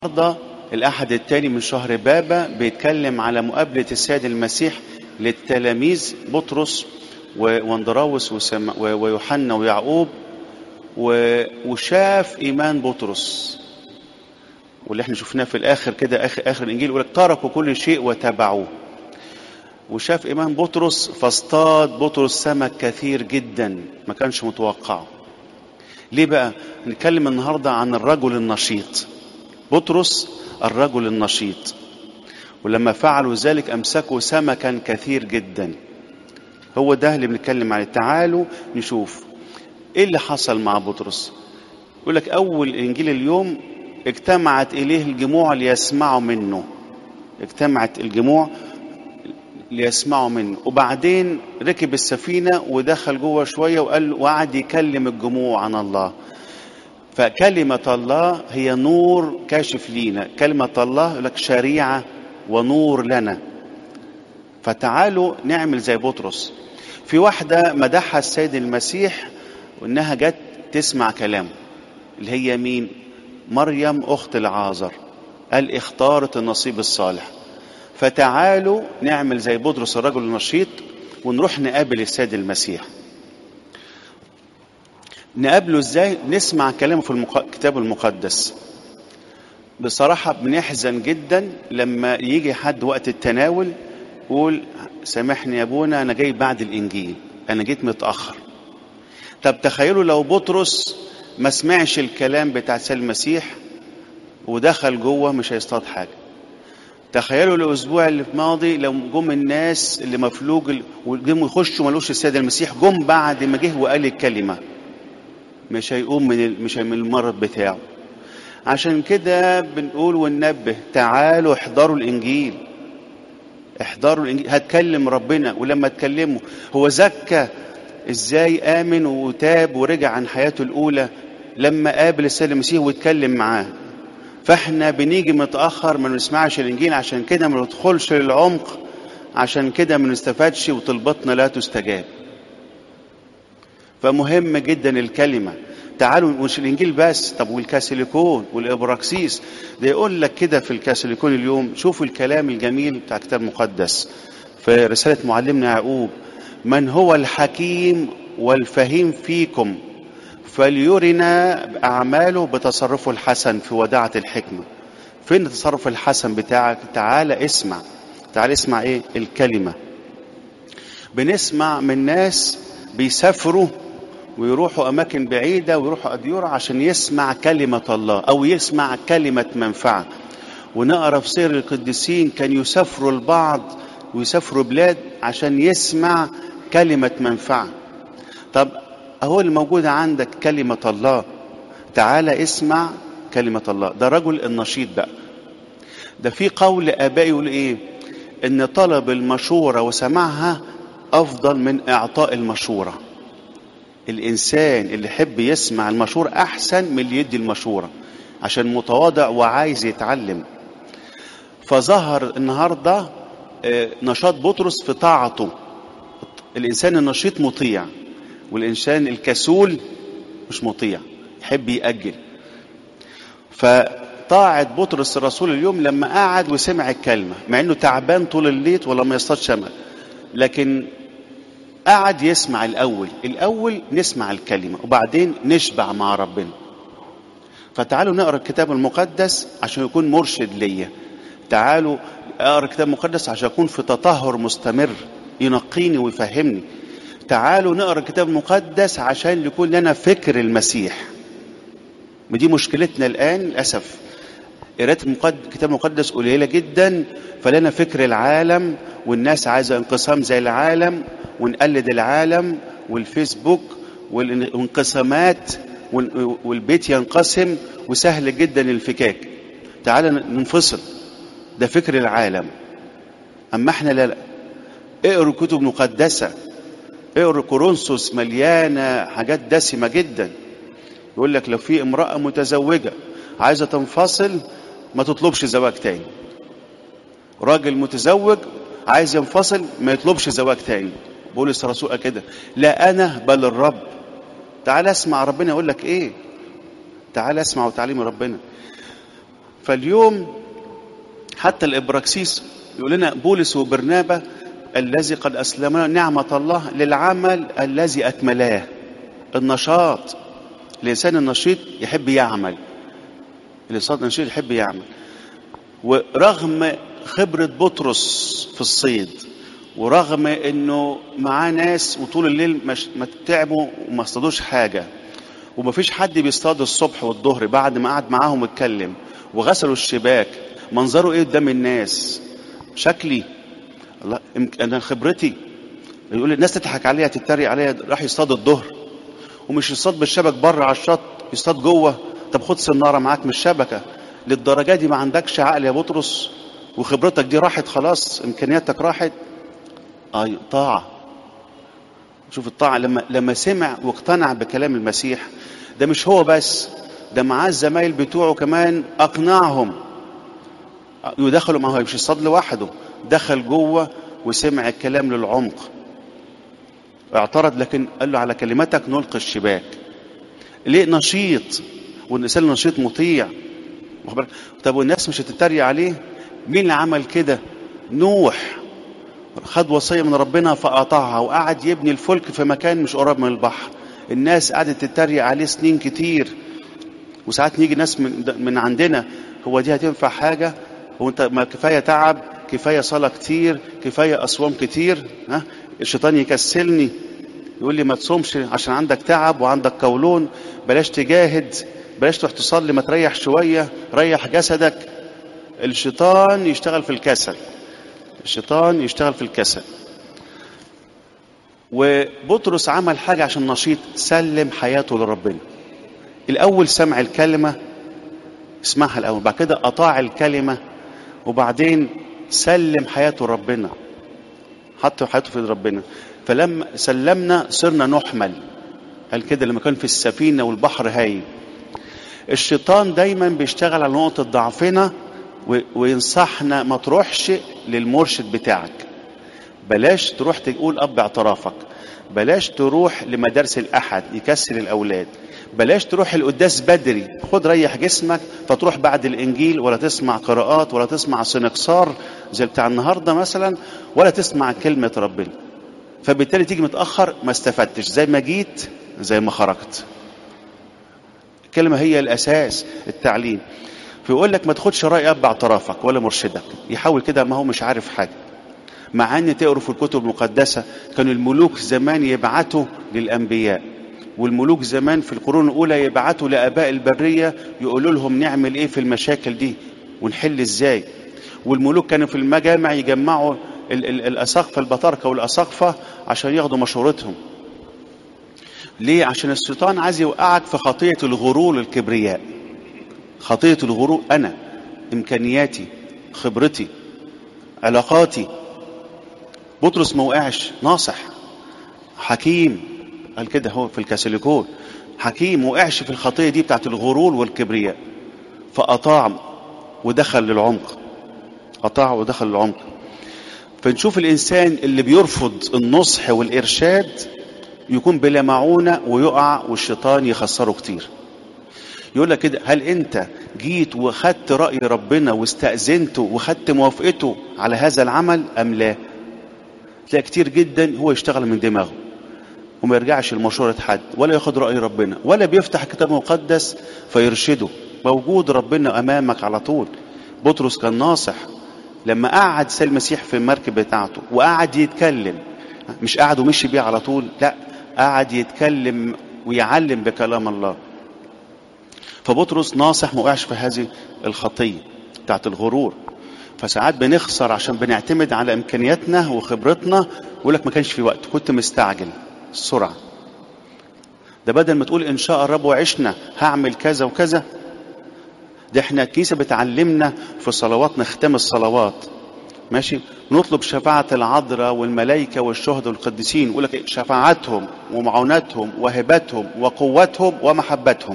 النهارده الأحد الثاني من شهر بابا بيتكلم على مقابلة السيد المسيح للتلاميذ بطرس و- واندراوس وسم- و- ويوحنا ويعقوب و- وشاف إيمان بطرس واللي احنا شفناه في الآخر كده آخر, آخر الإنجيل يقول لك تركوا كل شيء وتبعوه وشاف إيمان بطرس فاصطاد بطرس سمك كثير جدا ما كانش متوقعه ليه بقى نتكلم النهاردة عن الرجل النشيط بطرس الرجل النشيط ولما فعلوا ذلك أمسكوا سمكا كثير جدا هو ده اللي بنتكلم عليه تعالوا نشوف ايه اللي حصل مع بطرس يقول لك اول انجيل اليوم اجتمعت اليه الجموع ليسمعوا منه اجتمعت الجموع ليسمعوا منه وبعدين ركب السفينة ودخل جوه شوية وقال وقعد يكلم الجموع عن الله فكلمة الله هي نور كاشف لينا كلمة الله يقول لك شريعة ونور لنا فتعالوا نعمل زي بطرس في واحدة مدحها السيد المسيح وانها جت تسمع كلامه اللي هي مين مريم اخت العازر قال اختارت النصيب الصالح فتعالوا نعمل زي بطرس الرجل النشيط ونروح نقابل السيد المسيح نقابله ازاي نسمع كلامه في المق... الكتاب المقدس بصراحة بنحزن جدا لما يجي حد وقت التناول يقول سامحني يا ابونا انا جاي بعد الانجيل انا جيت متأخر طب تخيلوا لو بطرس ما سمعش الكلام بتاع سيد المسيح ودخل جوه مش هيصطاد حاجة تخيلوا الاسبوع اللي ماضي لو جم الناس اللي مفلوج ال- وجم يخشوا ملوش السيد المسيح جم بعد ما جه وقال الكلمه مش هيقوم من ال- مش من المرض بتاعه عشان كده بنقول وننبه تعالوا احضروا الانجيل احضروا الانجيل هتكلم ربنا ولما تكلمه هو زكى ازاي امن وتاب ورجع عن حياته الاولى لما قابل السيد المسيح واتكلم معاه فاحنا بنيجي متاخر ما نسمعش الانجيل عشان كده ما ندخلش للعمق عشان كده ما نستفادش وطلباتنا لا تستجاب فمهم جدا الكلمة تعالوا مش الإنجيل بس طب والكاثوليكون والإبراكسيس ده يقول لك كده في الكاثوليكون اليوم شوفوا الكلام الجميل بتاع الكتاب المقدس في رسالة معلمنا يعقوب من هو الحكيم والفهيم فيكم فليرنا أعماله بتصرفه الحسن في وداعة الحكمة فين التصرف الحسن بتاعك تعال اسمع تعال اسمع ايه الكلمة بنسمع من ناس بيسافروا ويروحوا أماكن بعيدة ويروحوا أديرة عشان يسمع كلمة الله أو يسمع كلمة منفعة ونقرا في سير القديسين كان يسافروا البعض ويسافروا بلاد عشان يسمع كلمة منفعة طب أهو الموجود عندك كلمة الله تعال اسمع كلمة الله ده رجل النشيط بقى ده في قول آبائي يقول إيه إن طلب المشورة وسماعها أفضل من إعطاء المشورة الإنسان اللي يحب يسمع المشورة أحسن من اللي يدي المشورة عشان متواضع وعايز يتعلم فظهر النهاردة آه، نشاط بطرس في طاعته الإنسان النشيط مطيع والإنسان الكسول مش مطيع يحب يأجل فطاعة بطرس الرسول اليوم لما قعد وسمع الكلمة مع انه تعبان طول الليل ولا ما يصطادش سمك لكن قعد يسمع الأول الأول نسمع الكلمة وبعدين نشبع مع ربنا فتعالوا نقرا الكتاب المقدس عشان يكون مرشد ليا تعالوا اقرا الكتاب المقدس عشان اكون في تطهر مستمر ينقيني ويفهمني تعالوا نقرا الكتاب المقدس عشان يكون لنا فكر المسيح ودي مشكلتنا الان للاسف قراءة المقد- الكتاب المقدس قليلة جدا فلنا فكر العالم والناس عايزة انقسام زي العالم ونقلد العالم والفيسبوك والانقسامات وال- والبيت ينقسم وسهل جدا الفكاك تعال ننفصل ده فكر العالم اما احنا لا لا اقروا كتب مقدسة اقروا كورنثوس مليانة حاجات دسمة جدا يقول لك لو في امرأة متزوجة عايزة تنفصل ما تطلبش زواج تاني راجل متزوج عايز ينفصل ما يطلبش زواج تاني بولس الرسول قال كده لا انا بل الرب تعال اسمع ربنا يقول لك ايه تعال اسمع وتعليم ربنا فاليوم حتى الإبراكسيس يقول لنا بولس وبرنابا الذي قد أسلمنا نعمة الله للعمل الذي أكملاه النشاط الإنسان النشيط يحب يعمل الإنسان النشيط يحب يعمل ورغم خبرة بطرس في الصيد ورغم انه معاه ناس وطول الليل مش ما تعبوا وما اصطادوش حاجه ومفيش حد بيصطاد الصبح والظهر بعد ما قعد معاهم واتكلم وغسلوا الشباك منظره ايه قدام الناس شكلي الله انا خبرتي يقول الناس تضحك عليها تتريق عليها راح يصطاد الظهر ومش يصطاد بالشبك بره على الشط يصطاد جوه طب خد سناره معاك من الشبكه للدرجه دي ما عندكش عقل يا بطرس وخبرتك دي راحت خلاص امكانياتك راحت اي طاعه شوف الطاعه لما لما سمع واقتنع بكلام المسيح ده مش هو بس ده معاه الزمايل بتوعه كمان اقنعهم يدخلوا معه مش يصطاد لوحده دخل جوه وسمع الكلام للعمق اعترض لكن قال له على كلمتك نلقي الشباك ليه نشيط والانسان النشيط مطيع طب والناس مش هتتريق عليه مين اللي عمل كده نوح خد وصية من ربنا فقطعها وقعد يبني الفلك في مكان مش قريب من البحر الناس قعدت تتريق عليه سنين كتير وساعات نيجي ناس من, من عندنا هو دي هتنفع حاجة هو انت ما كفاية تعب كفاية صلاة كتير كفاية أصوام كتير ها الشيطان يكسلني يقول لي ما تصومش عشان عندك تعب وعندك قولون بلاش تجاهد بلاش تروح تصلي ما تريح شوية ريح جسدك الشيطان يشتغل في الكسل الشيطان يشتغل في الكسل وبطرس عمل حاجة عشان نشيط سلم حياته لربنا الأول سمع الكلمة اسمعها الأول بعد كده أطاع الكلمة وبعدين سلم حياته لربنا حط حياته في ربنا فلما سلمنا صرنا نحمل قال كده لما كان في السفينة والبحر هايل الشيطان دايما بيشتغل على نقطة ضعفنا وينصحنا ما تروحش للمرشد بتاعك بلاش تروح تقول اب اعترافك بلاش تروح لمدارس الاحد يكسل الاولاد بلاش تروح القداس بدري خد ريح جسمك فتروح بعد الانجيل ولا تسمع قراءات ولا تسمع سنكسار زي بتاع النهارده مثلا ولا تسمع كلمه ربنا فبالتالي تيجي متاخر ما استفدتش زي ما جيت زي ما خرجت الكلمه هي الاساس التعليم فيقول لك ما تاخدش راي اب اعترافك ولا مرشدك يحاول كده ما هو مش عارف حاجه مع ان تقروا في الكتب المقدسه كانوا الملوك زمان يبعتوا للانبياء والملوك زمان في القرون الاولى يبعتوا لاباء البريه يقولوا لهم نعمل ايه في المشاكل دي ونحل ازاي والملوك كانوا في المجامع يجمعوا ال- ال- الاساقفه البطاركه والاساقفه عشان ياخدوا مشورتهم ليه عشان الشيطان عايز يوقعك في خطيه الغرور الكبرياء خطيه الغرور انا امكانياتي خبرتي علاقاتي بطرس ما وقعش ناصح حكيم قال كده هو في الكاثوليكون حكيم وقعش في الخطيه دي بتاعت الغرور والكبرياء فأطاع ودخل للعمق أطاع ودخل للعمق فنشوف الإنسان اللي بيرفض النصح والإرشاد يكون بلا معونة ويقع والشيطان يخسره كتير يقول لك كده هل أنت جيت وخدت رأي ربنا واستأذنته وخدت موافقته على هذا العمل أم لا تلاقي كتير جدا هو يشتغل من دماغه وما يرجعش لمشورة حد ولا ياخد رأي ربنا ولا بيفتح الكتاب المقدس فيرشده موجود ربنا أمامك على طول بطرس كان ناصح لما قعد سيد المسيح في المركب بتاعته وقعد يتكلم مش قعد ومشي بيه على طول لا قعد يتكلم ويعلم بكلام الله فبطرس ناصح ما وقعش في هذه الخطية بتاعت الغرور فساعات بنخسر عشان بنعتمد على امكانياتنا وخبرتنا ويقول لك ما كانش في وقت كنت مستعجل السرعه ده بدل ما تقول ان شاء الرب وعشنا هعمل كذا وكذا ده احنا الكنيسه بتعلمنا في صلواتنا ختام الصلوات ماشي نطلب شفاعة العذراء والملائكة والشهداء والقديسين يقول لك شفاعتهم ومعونتهم وهبتهم وقوتهم ومحبتهم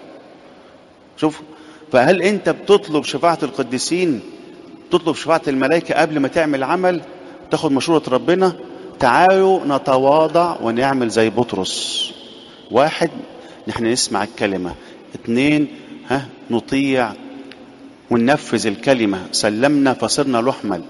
شوف فهل انت بتطلب شفاعة القديسين تطلب شفاعة الملائكة قبل ما تعمل عمل تاخد مشورة ربنا تعالوا نتواضع ونعمل زي بطرس واحد نحن نسمع الكلمة اتنين ها نطيع وننفذ الكلمة سلمنا فصرنا لحمل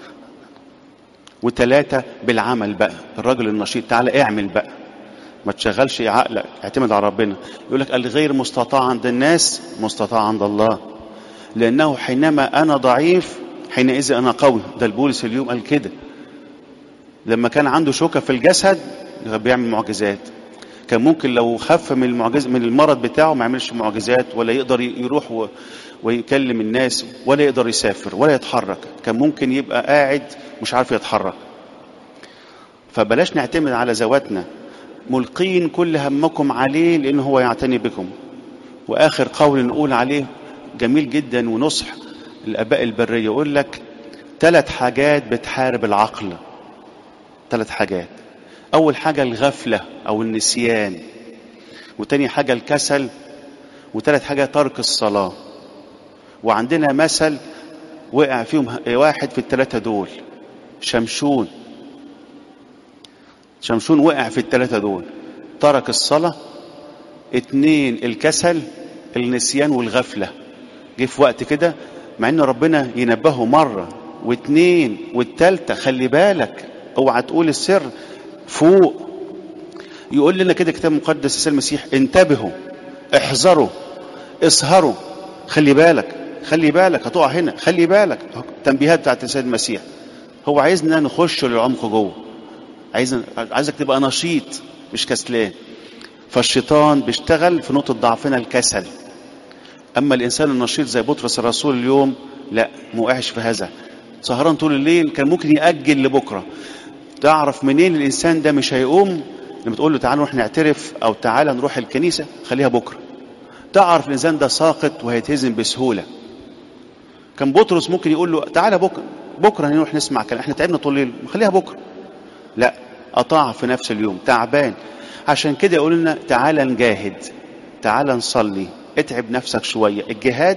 وتلاتة بالعمل بقى الراجل النشيط تعالى اعمل بقى ما تشغلش عقلك اعتمد على ربنا يقول لك الغير مستطاع عند الناس مستطاع عند الله لأنه حينما أنا ضعيف حينئذ أنا قوي ده البولس اليوم قال كده لما كان عنده شوكة في الجسد بيعمل معجزات كان ممكن لو خف من المعجز من المرض بتاعه ما يعملش معجزات ولا يقدر يروح و... ويكلم الناس ولا يقدر يسافر ولا يتحرك كان ممكن يبقى قاعد مش عارف يتحرك فبلاش نعتمد على ذواتنا ملقين كل همكم عليه لأنه هو يعتني بكم وآخر قول نقول عليه جميل جدا ونصح الآباء البرية يقول لك ثلاث حاجات بتحارب العقل ثلاث حاجات أول حاجة الغفلة أو النسيان وتاني حاجة الكسل وتالت حاجة ترك الصلاة وعندنا مثل وقع فيهم واحد في الثلاثة دول شمشون شمشون وقع في الثلاثة دول ترك الصلاة اتنين الكسل النسيان والغفلة جه في وقت كده مع ان ربنا ينبهه مرة واتنين والتالتة خلي بالك اوعى تقول السر فوق يقول لنا كده كتاب مقدس السيد المسيح انتبهوا احذروا اسهروا خلي بالك خلي بالك هتقع هنا خلي بالك تنبيهات بتاعت السيد المسيح هو عايزنا نخش للعمق جوه عايز عايزك تبقى نشيط مش كسلان فالشيطان بيشتغل في نقطة ضعفنا الكسل أما الإنسان النشيط زي بطرس الرسول اليوم لا ما وقعش في هذا سهران طول الليل كان ممكن يأجل لبكرة تعرف منين الإنسان ده مش هيقوم لما تقول له تعالى نروح نعترف أو تعالى نروح الكنيسة خليها بكرة تعرف الإنسان ده ساقط وهيتهزم بسهولة كان بطرس ممكن يقول له تعالى بكرة بكرة هنروح نسمع كلام احنا تعبنا طول الليل خليها بكرة لا قطع في نفس اليوم تعبان عشان كده يقول لنا تعالى نجاهد تعالى نصلي اتعب نفسك شوية الجهاد